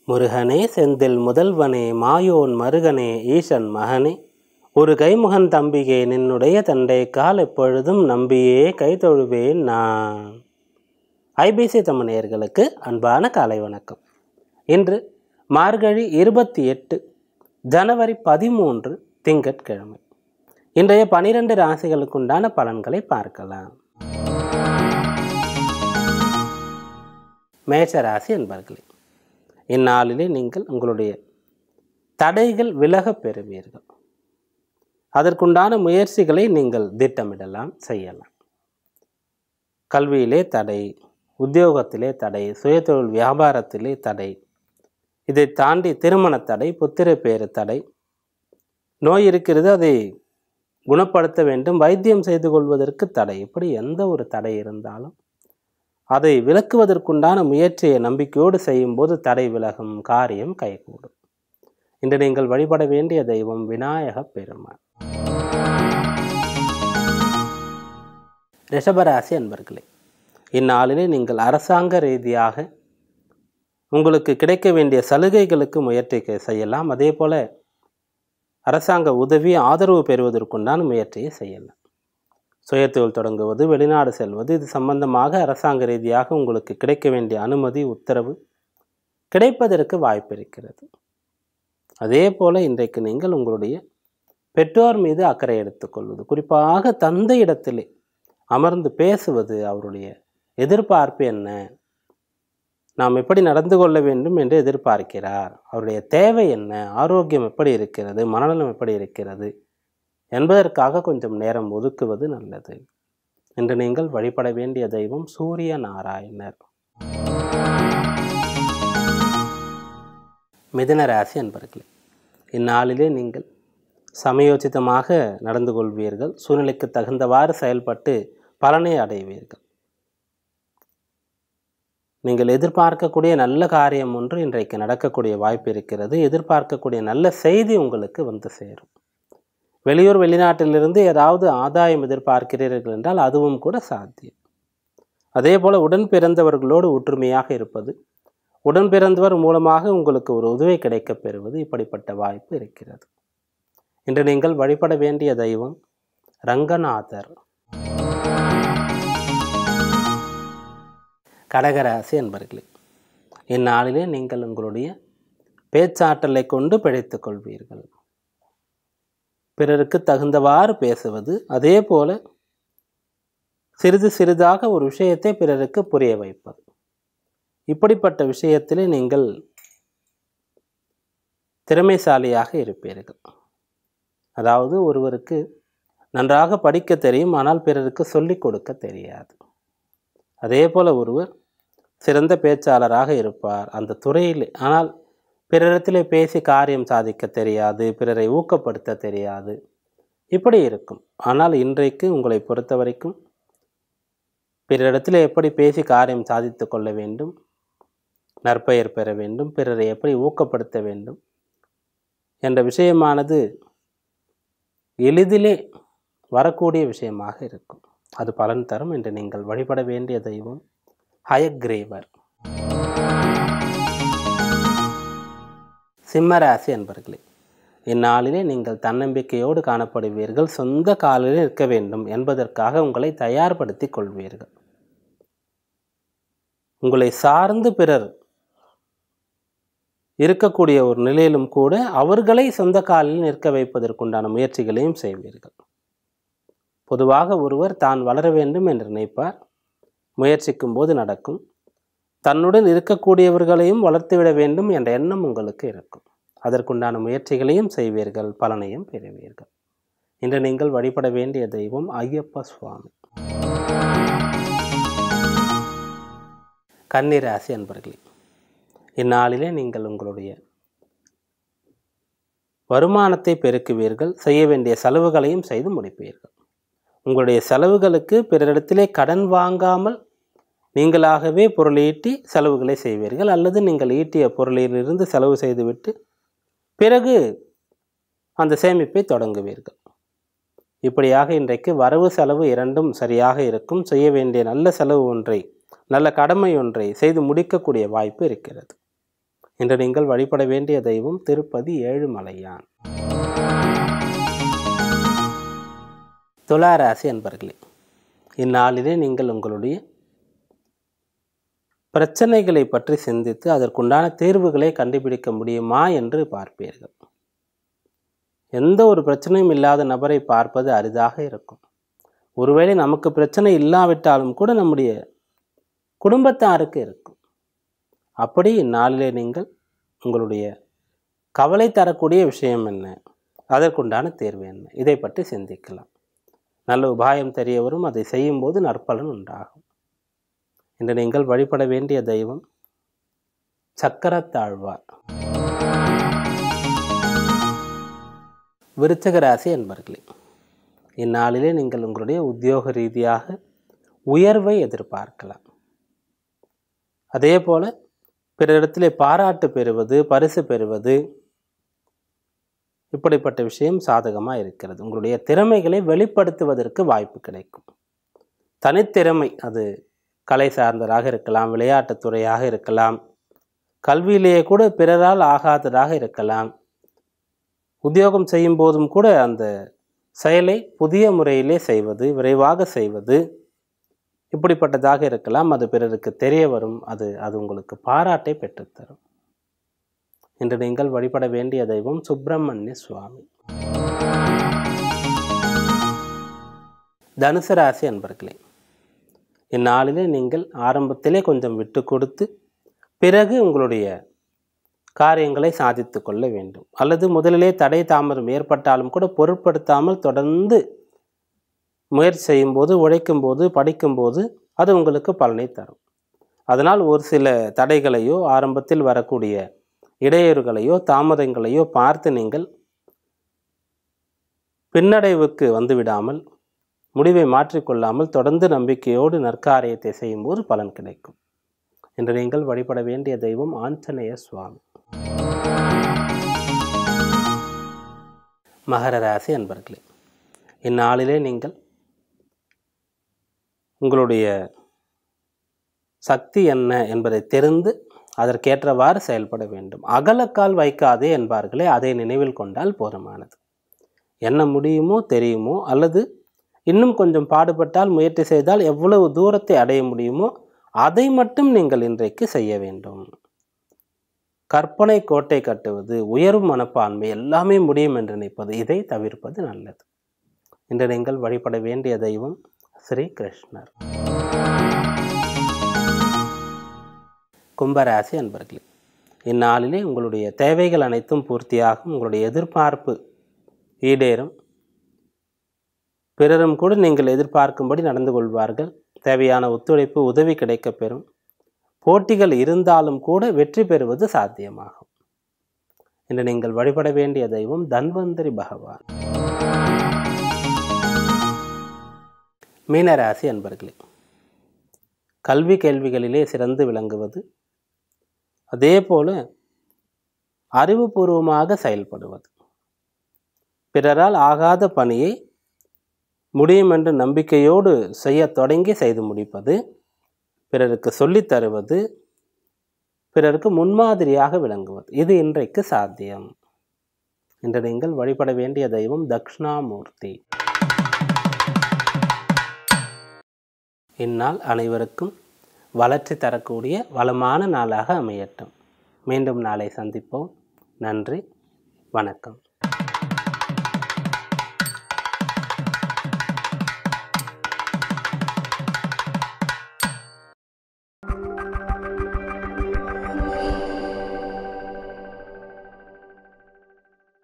முருகனே செந்தில் முதல்வனே மாயோன் மருகனே ஈசன் மகனே ஒரு கைமுகன் தம்பிகே நின்னுடைய தண்டை கால் எப்பொழுதும் நம்பியே கைதொழுவேன் நான் ஐபிசி தமிழர்களுக்கு அன்பான காலை வணக்கம் இன்று மார்கழி இருபத்தி எட்டு ஜனவரி பதிமூன்று திங்கட்கிழமை இன்றைய பனிரெண்டு ராசிகளுக்குண்டான பலன்களை பார்க்கலாம் மேஷ ராசி என்பர்களே இந்நாளிலே நீங்கள் உங்களுடைய தடைகள் விலகப் பெறுவீர்கள் அதற்குண்டான முயற்சிகளை நீங்கள் திட்டமிடலாம் செய்யலாம் கல்வியிலே தடை உத்தியோகத்திலே தடை சுயதொழில் வியாபாரத்திலே தடை இதை தாண்டி திருமண தடை புத்திர பேறு தடை நோய் இருக்கிறது அதை குணப்படுத்த வேண்டும் வைத்தியம் செய்து கொள்வதற்கு தடை இப்படி எந்த ஒரு தடை இருந்தாலும் அதை விளக்குவதற்குண்டான முயற்சியை நம்பிக்கையோடு செய்யும்போது தடை விலகும் காரியம் கைகூடும் இன்று நீங்கள் வழிபட வேண்டிய தெய்வம் விநாயக பெருமாள் ரிஷபராசி அன்பர்களே இந்நாளிலே நீங்கள் அரசாங்க ரீதியாக உங்களுக்கு கிடைக்க வேண்டிய சலுகைகளுக்கு முயற்சி செய்யலாம் அதே போல அரசாங்க உதவி ஆதரவு பெறுவதற்குண்டான முயற்சியை செய்யலாம் சுயத்தொழில் தொடங்குவது வெளிநாடு செல்வது இது சம்பந்தமாக அரசாங்க ரீதியாக உங்களுக்கு கிடைக்க வேண்டிய அனுமதி உத்தரவு கிடைப்பதற்கு வாய்ப்பு இருக்கிறது அதே போல இன்றைக்கு நீங்கள் உங்களுடைய பெற்றோர் மீது அக்கறை எடுத்துக்கொள்வது குறிப்பாக தந்தை இடத்திலே அமர்ந்து பேசுவது அவருடைய எதிர்பார்ப்பு என்ன நாம் எப்படி நடந்து கொள்ள வேண்டும் என்று எதிர்பார்க்கிறார் அவருடைய தேவை என்ன ஆரோக்கியம் எப்படி இருக்கிறது மனநலம் எப்படி இருக்கிறது என்பதற்காக கொஞ்சம் நேரம் ஒதுக்குவது நல்லது என்று நீங்கள் வழிபட வேண்டிய தெய்வம் சூரிய நாராயணர் மிதுன ராசி அன்பர்களே இந்நாளிலே நீங்கள் சமயோசிதமாக நடந்து கொள்வீர்கள் சூழ்நிலைக்கு தகுந்தவாறு செயல்பட்டு பலனை அடைவீர்கள் நீங்கள் எதிர்பார்க்கக்கூடிய நல்ல காரியம் ஒன்று இன்றைக்கு நடக்கக்கூடிய வாய்ப்பு இருக்கிறது எதிர்பார்க்கக்கூடிய நல்ல செய்தி உங்களுக்கு வந்து சேரும் வெளியூர் வெளிநாட்டிலிருந்து ஏதாவது ஆதாயம் எதிர்பார்க்கிறீர்கள் என்றால் அதுவும் கூட சாத்தியம் அதே போல் உடன் பிறந்தவர்களோடு ஒற்றுமையாக இருப்பது உடன் பிறந்தவர் மூலமாக உங்களுக்கு ஒரு உதவி கிடைக்கப் பெறுவது இப்படிப்பட்ட வாய்ப்பு இருக்கிறது இன்று நீங்கள் வழிபட வேண்டிய தெய்வம் ரங்கநாதர் கடகராசி என்பர்களே இந்நாளிலே நீங்கள் உங்களுடைய பேச்சாற்றலை கொண்டு பிழைத்துக் கொள்வீர்கள் பிறருக்கு தகுந்தவாறு பேசுவது அதே போல சிறிது சிறிதாக ஒரு விஷயத்தை பிறருக்கு புரிய வைப்பது இப்படிப்பட்ட விஷயத்திலே நீங்கள் திறமைசாலியாக இருப்பீர்கள் அதாவது ஒருவருக்கு நன்றாக படிக்க தெரியும் ஆனால் பிறருக்கு சொல்லிக் கொடுக்க தெரியாது அதே போல ஒருவர் சிறந்த பேச்சாளராக இருப்பார் அந்த துறையில் ஆனால் பிறரிடத்திலே பேசி காரியம் சாதிக்க தெரியாது பிறரை ஊக்கப்படுத்த தெரியாது இப்படி இருக்கும் ஆனால் இன்றைக்கு உங்களை பொறுத்த வரைக்கும் பிறரிடத்தில் எப்படி பேசி காரியம் சாதித்து கொள்ள வேண்டும் நற்பெயர் பெற வேண்டும் பிறரை எப்படி ஊக்கப்படுத்த வேண்டும் என்ற விஷயமானது எளிதிலே வரக்கூடிய விஷயமாக இருக்கும் அது பலன் தரும் என்று நீங்கள் வழிபட வேண்டிய தெய்வம் ஹயக்ரேவர் சிம்மராசி என்பர்களே இந்நாளிலே நீங்கள் தன்னம்பிக்கையோடு காணப்படுவீர்கள் சொந்த காலில் இருக்க வேண்டும் என்பதற்காக உங்களை தயார்படுத்திக் கொள்வீர்கள் உங்களை சார்ந்து பிறர் இருக்கக்கூடிய ஒரு நிலையிலும் கூட அவர்களை சொந்த காலில் நிற்க வைப்பதற்குண்டான முயற்சிகளையும் செய்வீர்கள் பொதுவாக ஒருவர் தான் வளர வேண்டும் என்று நினைப்பார் முயற்சிக்கும் போது நடக்கும் தன்னுடன் இருக்கக்கூடியவர்களையும் வளர்த்துவிட வேண்டும் என்ற எண்ணம் உங்களுக்கு இருக்கும் அதற்குண்டான முயற்சிகளையும் செய்வீர்கள் பலனையும் பெறுவீர்கள் இன்று நீங்கள் வழிபட வேண்டிய தெய்வம் ஐயப்ப சுவாமி கன்னிராசி அன்பர்களே இந்நாளிலே நீங்கள் உங்களுடைய வருமானத்தை பெருக்குவீர்கள் செய்ய வேண்டிய செலவுகளையும் செய்து முடிப்பீர்கள் உங்களுடைய செலவுகளுக்கு பிறரிடத்திலே கடன் வாங்காமல் நீங்களாகவே பொருள் ஈட்டி செலவுகளை செய்வீர்கள் அல்லது நீங்கள் ஈட்டிய பொருளிலிருந்து செலவு செய்துவிட்டு பிறகு அந்த சேமிப்பை தொடங்குவீர்கள் இப்படியாக இன்றைக்கு வரவு செலவு இரண்டும் சரியாக இருக்கும் செய்ய வேண்டிய நல்ல செலவு ஒன்றை நல்ல கடமை ஒன்றை செய்து முடிக்கக்கூடிய வாய்ப்பு இருக்கிறது இன்று நீங்கள் வழிபட வேண்டிய தெய்வம் திருப்பதி ஏழுமலையான் துலா ராசி அன்பர்களே இந்நாளிலே நீங்கள் உங்களுடைய பிரச்சனைகளை பற்றி சிந்தித்து அதற்குண்டான தீர்வுகளை கண்டுபிடிக்க முடியுமா என்று பார்ப்பீர்கள் எந்த ஒரு பிரச்சனையும் இல்லாத நபரை பார்ப்பது அரிதாக இருக்கும் ஒருவேளை நமக்கு பிரச்சனை இல்லாவிட்டாலும் கூட நம்முடைய குடும்பத்தாருக்கு இருக்கும் அப்படி இந்நாளிலே நீங்கள் உங்களுடைய கவலை தரக்கூடிய விஷயம் என்ன அதற்குண்டான தேர்வு என்ன இதை பற்றி சிந்திக்கலாம் நல்ல உபாயம் தெரிய வரும் அதை செய்யும்போது நற்பலன் உண்டாகும் இன்று நீங்கள் வழிபட வேண்டிய தெய்வம் சக்கரத்தாழ்வார் விருச்சக ராசி என்பர்களே இந்நாளிலே நீங்கள் உங்களுடைய உத்தியோக ரீதியாக உயர்வை எதிர்பார்க்கலாம் அதே போல பிறரிடத்திலே பாராட்டு பெறுவது பரிசு பெறுவது இப்படிப்பட்ட விஷயம் சாதகமாக இருக்கிறது உங்களுடைய திறமைகளை வெளிப்படுத்துவதற்கு வாய்ப்பு கிடைக்கும் தனித்திறமை அது கலை சார்ந்ததாக இருக்கலாம் விளையாட்டுத் துறையாக இருக்கலாம் கல்வியிலேயே கூட பிறரால் ஆகாததாக இருக்கலாம் உத்தியோகம் செய்யும் போதும் கூட அந்த செயலை புதிய முறையிலே செய்வது விரைவாக செய்வது இப்படிப்பட்டதாக இருக்கலாம் அது பிறருக்கு தெரிய வரும் அது அது உங்களுக்கு பாராட்டை பெற்றுத்தரும் இன்று நீங்கள் வழிபட வேண்டிய தெய்வம் சுப்பிரமணிய சுவாமி தனுசு ராசி அன்பர்களே இந்நாளிலே நீங்கள் ஆரம்பத்திலே கொஞ்சம் விட்டு கொடுத்து பிறகு உங்களுடைய காரியங்களை சாதித்து கொள்ள வேண்டும் அல்லது முதலிலே தடை தாமதம் ஏற்பட்டாலும் கூட பொருட்படுத்தாமல் தொடர்ந்து முயற்சி செய்யும்போது உழைக்கும்போது படிக்கும்போது அது உங்களுக்கு பலனை தரும் அதனால் ஒரு சில தடைகளையோ ஆரம்பத்தில் வரக்கூடிய இடையூறுகளையோ தாமதங்களையோ பார்த்து நீங்கள் பின்னடைவுக்கு வந்துவிடாமல் முடிவை மாற்றிக்கொள்ளாமல் தொடர்ந்து நம்பிக்கையோடு நற்காரியத்தை செய்யும்போது பலன் கிடைக்கும் இன்று நீங்கள் வழிபட வேண்டிய தெய்வம் ஆஞ்சநேய சுவாமி மகர ராசி அன்பர்களே இந்நாளிலே நீங்கள் உங்களுடைய சக்தி என்ன என்பதை தெரிந்து அதற்கேற்றவாறு செயல்பட வேண்டும் அகலக்கால் வைக்காதே என்பார்களே அதை நினைவில் கொண்டால் போதுமானது என்ன முடியுமோ தெரியுமோ அல்லது இன்னும் கொஞ்சம் பாடுபட்டால் முயற்சி செய்தால் எவ்வளவு தூரத்தை அடைய முடியுமோ அதை மட்டும் நீங்கள் இன்றைக்கு செய்ய வேண்டும் கற்பனை கோட்டை கட்டுவது உயர்வு மனப்பான்மை எல்லாமே முடியும் என்று நினைப்பது இதை தவிர்ப்பது நல்லது இன்று நீங்கள் வழிபட வேண்டிய தெய்வம் ஸ்ரீ கிருஷ்ணர் கும்பராசி அன்பர்களே இந்நாளிலே உங்களுடைய தேவைகள் அனைத்தும் பூர்த்தியாகும் உங்களுடைய எதிர்பார்ப்பு ஈடேறும் பிறரும் கூட நீங்கள் எதிர்பார்க்கும்படி நடந்து கொள்வார்கள் தேவையான ஒத்துழைப்பு உதவி கிடைக்கப் பெறும் போட்டிகள் இருந்தாலும் கூட வெற்றி பெறுவது சாத்தியமாகும் இன்று நீங்கள் வழிபட வேண்டிய தெய்வம் தன்வந்தரி பகவான் மீனராசி அன்பர்களே கல்வி கேள்விகளிலே சிறந்து விளங்குவது அதே போல அறிவுபூர்வமாக செயல்படுவது பிறரால் ஆகாத பணியை முடியும் என்று நம்பிக்கையோடு செய்ய தொடங்கி செய்து முடிப்பது பிறருக்கு சொல்லித் தருவது பிறருக்கு முன்மாதிரியாக விளங்குவது இது இன்றைக்கு சாத்தியம் இன்று நீங்கள் வழிபட வேண்டிய தெய்வம் தக்ஷணாமூர்த்தி இந்நாள் அனைவருக்கும் வளர்ச்சி தரக்கூடிய வளமான நாளாக அமையட்டும் மீண்டும் நாளை சந்திப்போம் நன்றி வணக்கம்